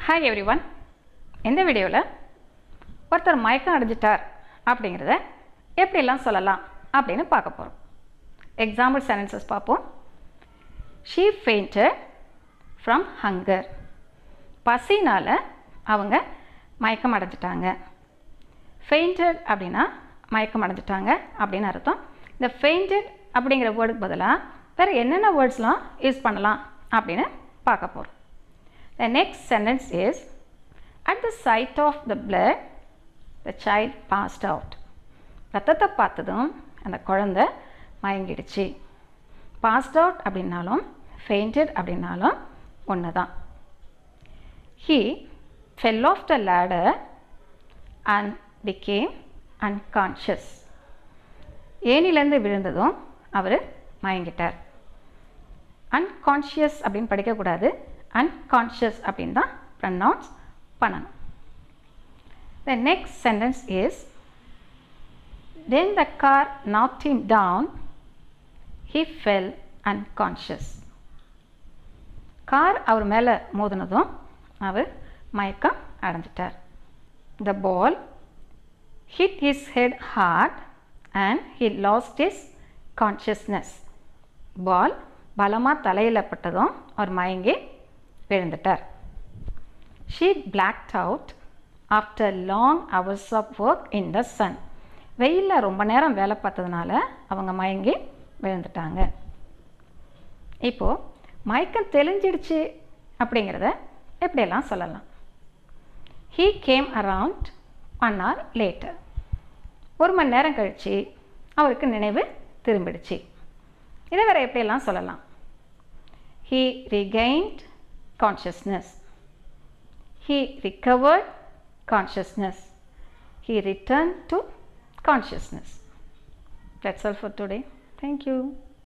Hi every one இந்த வீடியோவில் ஒருத்தர் மயக்கம் அடைஞ்சிட்டார் அப்படிங்கிறத எப்படிலாம் சொல்லலாம் அப்படின்னு பார்க்க போகிறோம் எக்ஸாம்பிள் சென்டென்சஸ் பார்ப்போம் ஷீ ஃபெயிண்டட் ஃப்ரம் ஹங்கர் பசினால் அவங்க மயக்கம் அடைஞ்சிட்டாங்க ஃபெயிண்டட் அப்படின்னா மயக்கம் அடைஞ்சிட்டாங்க அப்படின்னு அர்த்தம் இந்த ஃபெயிண்டட் அப்படிங்கிற வேர்டுக்கு பதிலாக வேறு என்னென்ன வேர்ட்ஸ்லாம் யூஸ் பண்ணலாம் அப்படின்னு பார்க்க போகிறோம் The next sentence is At the sight of the blood, the child passed out. ரத்தத்தை பார்த்ததும் அந்த குழந்தை மயங்கிடுச்சு பாஸ்ட் அவுட் அப்படின்னாலும் ஃபெயிண்டட் அப்படின்னாலும் ஒன்று தான் he fell off the ladder and became unconscious ஏனிலேருந்து விழுந்ததும் அவர் மயங்கிட்டார் அன்கான்ஷியஸ் அப்படின்னு படிக்கக்கூடாது unconscious அப்படின்னு தான் ப்ரனவுன்ஸ் பண்ணணும் the next sentence is then the car knocked him down he fell unconscious car அவர் மேலே மோதினதும் அவர் மயக்கம் அடைஞ்சிட்டார் the ball hit his head hard and he lost his consciousness ball பலமாக தலையில் பட்டதும் அவர் மயங்கி விழுந்துட்டார் she blacked out after long hours of work in the sun வெயிலில் ரொம்ப நேரம் வேலை பார்த்ததுனால அவங்க மயங்கி விழுந்துட்டாங்க இப்போது மயக்கம் தெளிஞ்சிடுச்சு அப்படிங்கிறத எப்படியெல்லாம் சொல்லலாம் he came around one hour later ஒரு மணி நேரம் கழித்து அவருக்கு நினைவு திரும்பிடுச்சு இதை வேறு எப்படியெல்லாம் சொல்லலாம் he regained consciousness. He recovered consciousness. He returned to consciousness. That's all for today. Thank you.